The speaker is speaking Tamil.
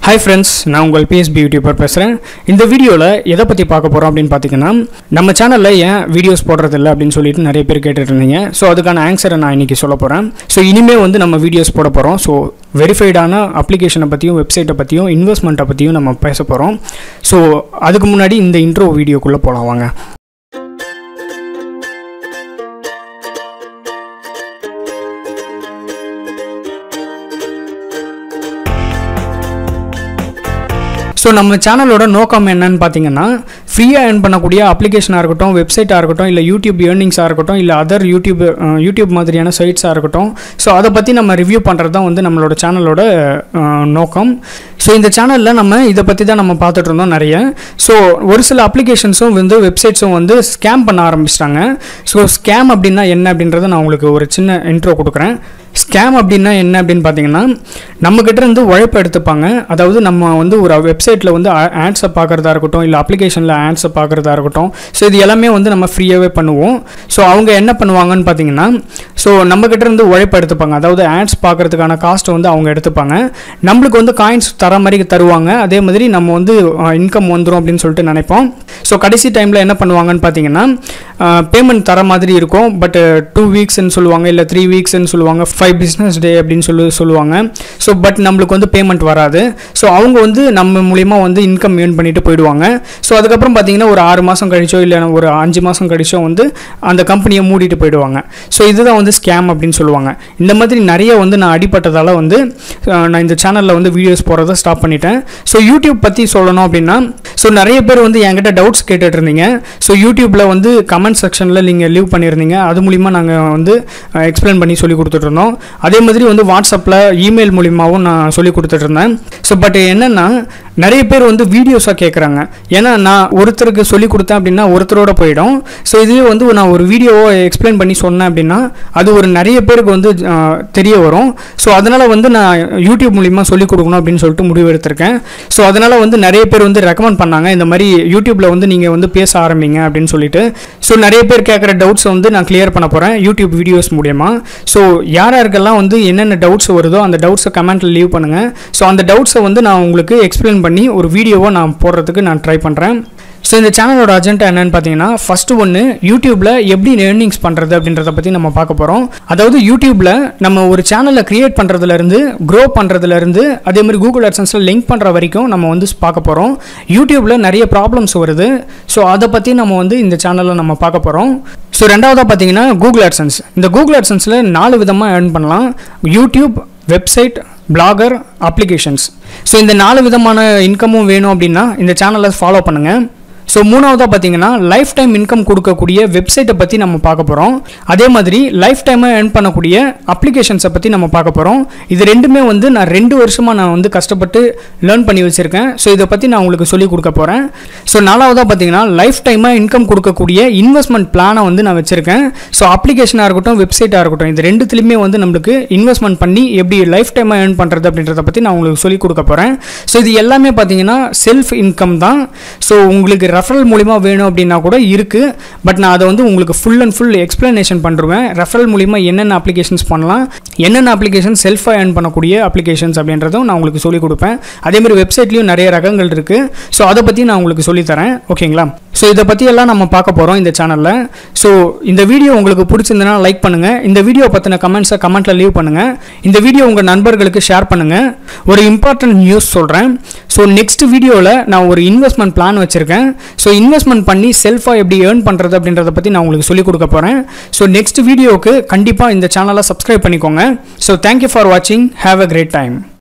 ஹாய் ஃப்ரெண்ட்ஸ் நான் உங்கள் பிஎஸ்பி யூடியூபர் பேசுகிறேன் இந்த வீடியோவில் எதை பற்றி பார்க்க போகிறோம் அப்படின்னு பார்த்தீங்கன்னா நம்ம சேனலில் ஏன் வீடியோஸ் போடுறதில்ல அப்படின்னு சொல்லிட்டு நிறைய பேர் கேட்டுட்டு இருந்தீங்க ஸோ அதுக்கான ஆன்சரை நான் இன்றைக்கி சொல்ல போகிறேன் ஸோ இனிமேல் வந்து நம்ம வீடியோஸ் போட போகிறோம் ஸோ வெரிஃபைடான அப்ளிகேஷனை பற்றியும் வெப்சைட்டை பற்றியும் இன்வெஸ்ட்மெண்ட்டை பற்றியும் நம்ம பேச போகிறோம் ஸோ அதுக்கு முன்னாடி இந்த இன்ட்ரோ வீடியோக்குள்ளே போகலாம் வாங்க ஸோ நம்ம சேனலோட நோக்கம் என்னன்னு பார்த்தீங்கன்னா ஃப்ரீயாக ஏர்ன் பண்ணக்கூடிய அப்ளிகேஷனாக இருக்கட்டும் வெப்சைட்டாக இருக்கட்டும் இல்லை யூடியூப் ஏர்னிங்ஸாக இருக்கட்டும் இல்லை அதர் யூடியூப் அஹ், யூடியூப் மாதிரியான சைட்ஸாக இருக்கட்டும் ஸோ அதை பற்றி நம்ம ரிவ்யூ பண்ணுறது தான் வந்து நம்மளோட சேனலோட அஹ், நோக்கம் ஸோ இந்த சேனலில் நம்ம இதை பற்றி தான் நம்ம பார்த்துட்டு இருந்தோம் நிறைய ஸோ ஒரு சில அப்ளிகேஷன்ஸும் வந்து வெப்சைட்ஸும் வந்து ஸ்கேம் பண்ண ஆரம்பிச்சிட்டாங்க ஸோ ஸ்கேம் அப்படின்னா என்ன அப்படின்றத நான் உங்களுக்கு ஒரு சின்ன இன்ட்ரோ கொடுக்குறேன் ஸ்கேம் அப்படின்னா என்ன அப்படின்னு பார்த்தீங்கன்னா நம்மக்கிட்ட இருந்து உழைப்பு எடுத்துப்பாங்க அதாவது நம்ம வந்து ஒரு வெப்சைட்டில் வந்து ஆட்ஸை பார்க்குறதா இருக்கட்டும் இல்லை அப்ளிகேஷனில் ஆட்ஸை பார்க்குறதா இருக்கட்டும் ஸோ இது எல்லாமே வந்து நம்ம ஃப்ரீயாகவே பண்ணுவோம் ஸோ அவங்க என்ன பண்ணுவாங்கன்னு பார்த்தீங்கன்னா ஸோ நம்மக்கிட்ட இருந்து உழைப்பு எடுத்துப்பாங்க அதாவது ஆட்ஸ் பார்க்குறதுக்கான காஸ்ட்டை வந்து அவங்க எடுத்துப்பாங்க நம்மளுக்கு வந்து காயின்ஸ் தர மாதிரி தருவாங்க அதே மாதிரி நம்ம வந்து இன்கம் வந்துடும் அப்படின்னு சொல்லிட்டு நினைப்போம் ஸோ கடைசி டைமில் என்ன பண்ணுவாங்கன்னு பார்த்தீங்கன்னா பேமெண்ட் தர மாதிரி இருக்கும் பட் டூ வீக்ஸ்ன்னு சொல்லுவாங்க இல்லை த்ரீ வீக்ஸ்ன்னு சொல்லுவாங்க ஃபைவ் பிஸ்னஸ் டே அப்படின்னு சொல்லி சொல்லுவாங்க ஸோ பட் நம்மளுக்கு வந்து பேமெண்ட் வராது ஸோ அவங்க வந்து நம்ம மூலிமா வந்து இன்கம் ஏர்ன் பண்ணிட்டு போயிடுவாங்க ஸோ அதுக்கப்புறம் பார்த்தீங்கன்னா ஒரு ஆறு மாதம் கழிச்சோ இல்லை ஒரு அஞ்சு மாதம் கழிச்சோ வந்து அந்த கம்பெனியை மூடிட்டு போயிடுவாங்க ஸோ இதுதான் வந்து ஸ்கேம் அப்படின்னு சொல்லுவாங்க இந்த மாதிரி நிறைய வந்து நான் அடிப்பட்டதால் வந்து அஹ், நான் இந்த சேனலில் வந்து வீடியோஸ் போகிறத ஸ்டாப் பண்ணிட்டேன் ஸோ யூடியூப் பற்றி சொல்லணும் அப்படின்னா ஸோ நிறைய பேர் வந்து என்கிட்ட டவுட்ஸ் கேட்டுட்டு இருந்தீங்க ஸோ யூடியூப்பில் வந்து கமெண்ட் செக்ஷனில் நீங்கள் லீவ் பண்ணியிருந்தீங்க அது மூலிமா நாங்கள் வந்து எக்ஸ்பிளைன் பண்ணி சொல்லி கொடுத்துட்டு இருந்தோம் அதே மாதிரி வந்து வாட்ஸ்அப்பில் இமெயில் மூலிமாவும் நான் சொல்லி கொடுத்துட்டு இருந்தேன் ஸோ பட் என்னென்னா நிறைய பேர் வந்து வீடியோஸாக கேட்குறாங்க ஏன்னா நான் ஒருத்தருக்கு சொல்லி கொடுத்தேன் அப்படின்னா ஒருத்தரோட போயிடும் ஸோ இதுவே வந்து நான் ஒரு வீடியோவை எக்ஸ்பிளைன் பண்ணி சொன்னேன் அப்படின்னா அது ஒரு நிறைய பேருக்கு வந்து ஆஹ், தெரிய வரும் ஸோ அதனால் வந்து நான் யூடியூப் மூலிமா சொல்லி கொடுக்கணும் அப்படின்னு சொல்லிட்டு முடிவு எடுத்திருக்கேன் ஸோ அதனால் வந்து நிறைய பேர் வந்து ரெக்கமெண்ட் பண்ணாங்க இந்த மாதிரி யூடியூப்பில் வந்து நீங்கள் வந்து பேச ஆரம்பிங்க அப்படின்னு சொல்லிட்டு ஸோ நிறைய பேர் கேட்குற டவுட்ஸ் வந்து நான் கிளியர் பண்ண போகிறேன் யூடியூப் வீடியோஸ் மூலியமா ஸோ யார் யாருக்கெல்லாம் வந்து என்னென்ன டவுட்ஸ் வருதோ அந்த டவுட்ஸை கமெண்ட்டில் லீவ் பண்ணுங்கள் ஸோ அந்த டவுட்ஸை வந்து நான் உங்களுக்கு எக்ஸ்பிளைன் பண்ணி ஒரு வீடியோவை நான் போடுறதுக்கு நான் ட்ரை பண்ணுறேன் ஸோ இந்த சேனலோட அஜெண்டா என்னன்னு பார்த்தீங்கன்னா ஃபஸ்ட்டு ஒன்று யூடியூப்பில் எப்படி ஏர்னிங்ஸ் பண்ணுறது அப்படின்றத பற்றி நம்ம பார்க்க போகிறோம் அதாவது யூடியூப்பில் நம்ம ஒரு சேனலை க்ரியேட் பண்ணுறதுலேருந்து க்ரோ பண்ணுறதுலேருந்து அதே மாதிரி கூகுள் அட்சன்ஸில் லிங்க் பண்ணுற வரைக்கும் நம்ம வந்து பார்க்க போகிறோம் யூடியூப்பில் நிறைய ப்ராப்ளம்ஸ் வருது ஸோ அதை பற்றி நம்ம வந்து இந்த சேனலில் நம்ம பார்க்க போகிறோம் ஸோ ரெண்டாவதாக பார்த்தீங்கன்னா கூகுள் அட்சன்ஸ் இந்த கூகுள் அட்சன்ஸில் நாலு விதமாக ஏர்ன் பண்ணலாம் YouTube website Blogger applications so இந்த நாலு விதமான இன்கமும் வேணும் அப்படின்னா இந்த சேனலை ஃபாலோ பண்ணுங்கள் ஸோ மூணாவதாக பார்த்தீங்கன்னா லைஃப் டைம் இன்கம் கொடுக்கக்கூடிய வெப்சைட்டை பற்றி நம்ம பார்க்க போகிறோம் அதே மாதிரி லைஃப் டைமை ஏர்ன் பண்ணக்கூடிய அப்ளிகேஷன்ஸை பற்றி நம்ம பார்க்க போகிறோம் இது ரெண்டுமே வந்து நான் ரெண்டு வருஷமாக நான் வந்து கஷ்டப்பட்டு லேர்ன் பண்ணி வச்சுருக்கேன் ஸோ இதை பற்றி நான் உங்களுக்கு சொல்லிக் கொடுக்க போகிறேன் ஸோ நாலாவதாக பார்த்தீங்கன்னா லைஃப் டைமாக இன்கம் கொடுக்கக்கூடிய இன்வெஸ்ட்மெண்ட் பிளானை வந்து நான் வச்சுருக்கேன் ஸோ அப்ளிகேஷனாக இருக்கட்டும் வெப்சைட்டாக இருக்கட்டும் இது ரெண்டுத்துலையுமே வந்து நம்மளுக்கு இன்வெஸ்ட்மெண்ட் பண்ணி எப்படி லைஃப் டைமாக ஏர்ன் பண்ணுறது அப்படின்றத பற்றி நான் உங்களுக்கு சொல்லிக் கொடுக்க போகிறேன் ஸோ இது எல்லாமே பார்த்தீங்கன்னா செல்ஃப் இன்கம் தான் ஸோ உங்களுக்கு ரெஃபரல் மூலிமா வேணும் அப்படின்னா கூட இருக்குது பட் நான் அதை வந்து உங்களுக்கு ஃபுல் அண்ட் ஃபுல் எக்ஸ்ப்ளனேஷன் பண்ணுறேன் ரெஃபரல் மூலிமா என்னென்ன அப்ளிகேஷன்ஸ் பண்ணலாம் என்னென்ன அப்ளிகேஷன் செல்ஃபாக ஏர்ன் பண்ணக்கூடிய அப்ளிகேஷன்ஸ் அப்படின்றதும் நான் உங்களுக்கு சொல்லிக் கொடுப்பேன் அதே மாதிரி வெப்சைட்லேயும் நிறைய ரகங்கள் இருக்குது ஸோ அதை பற்றி நான் உங்களுக்கு சொல்லித்தரேன் ஓகேங்களா ஸோ இதை பற்றி எல்லாம் நம்ம பார்க்க போகிறோம் இந்த சேனலில் ஸோ இந்த வீடியோ உங்களுக்கு பிடிச்சிருந்தனா லைக் பண்ணுங்கள் இந்த வீடியோ பற்றின கமெண்ட்ஸை கமெண்ட்டில் லீவ் பண்ணுங்கள் இந்த வீடியோ உங்கள் நண்பர்களுக்கு ஷேர் பண்ணுங்கள் ஒரு இம்பார்ட்டன்ட் நியூஸ் சொல்கிறேன் ஸோ நெக்ஸ்ட் வீடியோவில் நான் ஒரு இன்வெஸ்ட்மெண்ட் பிளான் வச்சுருக்கேன் ஸோ இன்வெஸ்ட்மெண்ட் பண்ணி செல்ஃபாக எப்படி ஏர்ன் பண்ணுறது அப்படின்றத பற்றி நான் உங்களுக்கு சொல்லிக் கொடுக்க போகிறேன் ஸோ நெக்ஸ்ட் வீடியோவுக்கு கண்டிப்பாக இந்த சேனலை சப்ஸ்கிரைப் பண்ணிக்கோங்க ஸோ தேங்க்யூ ஃபார் வாட்சிங் ஹேவ் அ கிரேட் டைம்